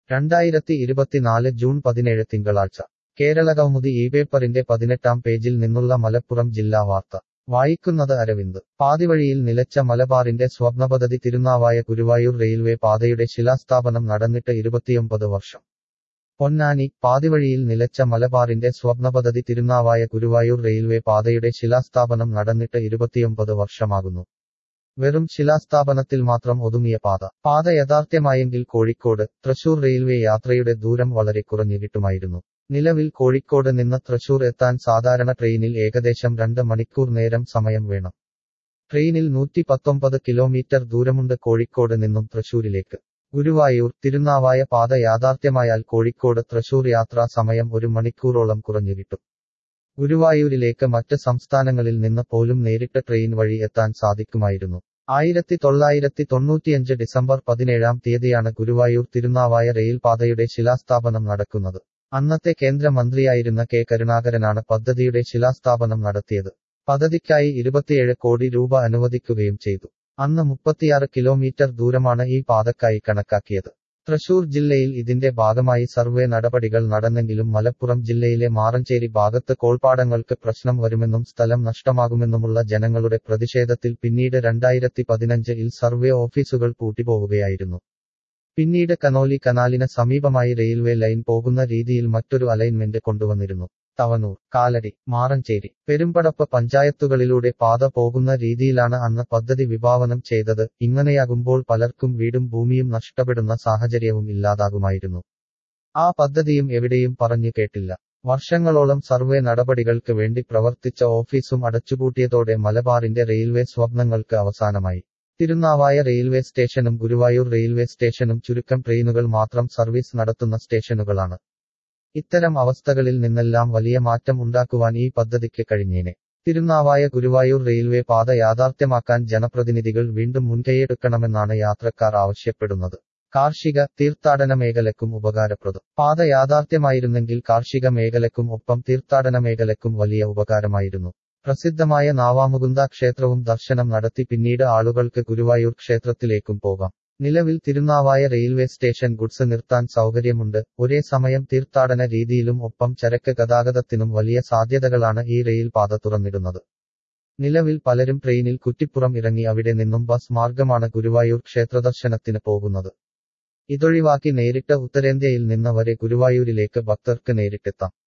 രണ്ടായിരത്തി ഇരുപത്തിനാല് ജൂൺ പതിനേഴ് തിങ്കളാഴ്ച കേരളകൗമുദി ഈ പേപ്പറിന്റെ പതിനെട്ടാം പേജിൽ നിന്നുള്ള മലപ്പുറം ജില്ലാ വാർത്ത വായിക്കുന്നത് അരവിന്ദ് പാതിവഴിയിൽ നിലച്ച മലബാറിന്റെ സ്വപ്നപദ്ധതി തിരുനാവായ ഗുരുവായൂർ റെയിൽവേ പാതയുടെ ശിലാസ്ഥാപനം നടന്നിട്ട് ഇരുപത്തിയൊമ്പത് വർഷം പൊന്നാനി പാതിവഴിയിൽ നിലച്ച മലബാറിന്റെ സ്വപ്നപദ്ധതി തിരുനാവായ ഗുരുവായൂർ റെയിൽവേ പാതയുടെ ശിലാസ്ഥാപനം നടന്നിട്ട് ഇരുപത്തിയൊമ്പത് വർഷമാകുന്നു വെറും ശിലാസ്ഥാപനത്തിൽ മാത്രം ഒതുങ്ങിയ പാത പാത യഥാർത്ഥ്യമായെങ്കിൽ കോഴിക്കോട് തൃശൂർ റെയിൽവേ യാത്രയുടെ ദൂരം വളരെ കുറഞ്ഞു കിട്ടുമായിരുന്നു നിലവിൽ കോഴിക്കോട് നിന്ന് തൃശൂർ എത്താൻ സാധാരണ ട്രെയിനിൽ ഏകദേശം രണ്ട് മണിക്കൂർ നേരം സമയം വേണം ട്രെയിനിൽ നൂറ്റി പത്തൊമ്പത് കിലോമീറ്റർ ദൂരമുണ്ട് കോഴിക്കോട് നിന്നും തൃശൂരിലേക്ക് ഗുരുവായൂർ തിരുനാവായ പാത യാഥാർത്ഥ്യമായാൽ കോഴിക്കോട് തൃശൂർ യാത്രാ സമയം ഒരു മണിക്കൂറോളം കുറഞ്ഞു കിട്ടും ഗുരുവായൂരിലേക്ക് മറ്റ് സംസ്ഥാനങ്ങളിൽ നിന്ന് പോലും നേരിട്ട് ട്രെയിൻ വഴി എത്താൻ സാധിക്കുമായിരുന്നു ആയിരത്തി തൊള്ളായിരത്തി തൊണ്ണൂറ്റിയഞ്ച് ഡിസംബർ പതിനേഴാം തീയതിയാണ് ഗുരുവായൂർ തിരുനാവായ റെയിൽ പാതയുടെ ശിലാസ്ഥാപനം നടക്കുന്നത് അന്നത്തെ കേന്ദ്രമന്ത്രിയായിരുന്ന കെ കരുണാകരനാണ് പദ്ധതിയുടെ ശിലാസ്ഥാപനം നടത്തിയത് പദ്ധതിക്കായി ഇരുപത്തിയേഴ് കോടി രൂപ അനുവദിക്കുകയും ചെയ്തു അന്ന് മുപ്പത്തിയാറ് കിലോമീറ്റർ ദൂരമാണ് ഈ പാതക്കായി കണക്കാക്കിയത് തൃശൂർ ജില്ലയിൽ ഇതിന്റെ ഭാഗമായി സർവേ നടപടികൾ നടന്നെങ്കിലും മലപ്പുറം ജില്ലയിലെ മാറഞ്ചേരി ഭാഗത്ത് കോൾപ്പാടങ്ങൾക്ക് പ്രശ്നം വരുമെന്നും സ്ഥലം നഷ്ടമാകുമെന്നുമുള്ള ജനങ്ങളുടെ പ്രതിഷേധത്തിൽ പിന്നീട് രണ്ടായിരത്തി പതിനഞ്ചിൽ സർവേ ഓഫീസുകൾ പൂട്ടിപ്പോവുകയായിരുന്നു പിന്നീട് കനോലി കനാലിന് സമീപമായി റെയിൽവേ ലൈൻ പോകുന്ന രീതിയിൽ മറ്റൊരു അലൈൻമെന്റ് കൊണ്ടുവന്നിരുന്നു തവനൂർ കാലടി മാറഞ്ചേരി പെരുമ്പടപ്പ് പഞ്ചായത്തുകളിലൂടെ പാത പോകുന്ന രീതിയിലാണ് അന്ന് പദ്ധതി വിഭാവനം ചെയ്തത് ഇങ്ങനെയാകുമ്പോൾ പലർക്കും വീടും ഭൂമിയും നഷ്ടപ്പെടുന്ന സാഹചര്യവും ഇല്ലാതാകുമായിരുന്നു ആ പദ്ധതിയും എവിടെയും പറഞ്ഞു കേട്ടില്ല വർഷങ്ങളോളം സർവേ നടപടികൾക്ക് വേണ്ടി പ്രവർത്തിച്ച ഓഫീസും അടച്ചുപൂട്ടിയതോടെ മലബാറിന്റെ റെയിൽവേ സ്വപ്നങ്ങൾക്ക് അവസാനമായി തിരുനാവായ റെയിൽവേ സ്റ്റേഷനും ഗുരുവായൂർ റെയിൽവേ സ്റ്റേഷനും ചുരുക്കം ട്രെയിനുകൾ മാത്രം സർവീസ് നടത്തുന്ന സ്റ്റേഷനുകളാണ് ഇത്തരം അവസ്ഥകളിൽ നിന്നെല്ലാം വലിയ മാറ്റം ഉണ്ടാക്കുവാൻ ഈ പദ്ധതിക്ക് കഴിഞ്ഞേനെ തിരുനാവായ ഗുരുവായൂർ റെയിൽവേ പാത യാഥാർത്ഥ്യമാക്കാൻ ജനപ്രതിനിധികൾ വീണ്ടും മുൻകൈയെടുക്കണമെന്നാണ് യാത്രക്കാർ ആവശ്യപ്പെടുന്നത് കാർഷിക തീർത്ഥാടന മേഖലക്കും ഉപകാരപ്രദം പാത യാഥാർത്ഥ്യമായിരുന്നെങ്കിൽ കാർഷിക മേഖലക്കും ഒപ്പം തീർത്ഥാടന മേഖലക്കും വലിയ ഉപകാരമായിരുന്നു പ്രസിദ്ധമായ നാവാമുകുന്ദ ക്ഷേത്രവും ദർശനം നടത്തി പിന്നീട് ആളുകൾക്ക് ഗുരുവായൂർ ക്ഷേത്രത്തിലേക്കും പോകാം നിലവിൽ തിരുനാവായ റെയിൽവേ സ്റ്റേഷൻ ഗുഡ്സ് നിർത്താൻ സൗകര്യമുണ്ട് ഒരേ സമയം തീർത്ഥാടന രീതിയിലും ഒപ്പം ചരക്ക് ഗതാഗതത്തിനും വലിയ സാധ്യതകളാണ് ഈ റെയിൽ പാത തുറന്നിടുന്നത് നിലവിൽ പലരും ട്രെയിനിൽ കുറ്റിപ്പുറം ഇറങ്ങി അവിടെ നിന്നും ബസ് മാർഗമാണ് ഗുരുവായൂർ ക്ഷേത്രദർശനത്തിന് പോകുന്നത് ഇതൊഴിവാക്കി നേരിട്ട് ഉത്തരേന്ത്യയിൽ നിന്ന് വരെ ഗുരുവായൂരിലേക്ക് ഭക്തർക്ക് നേരിട്ടെത്താം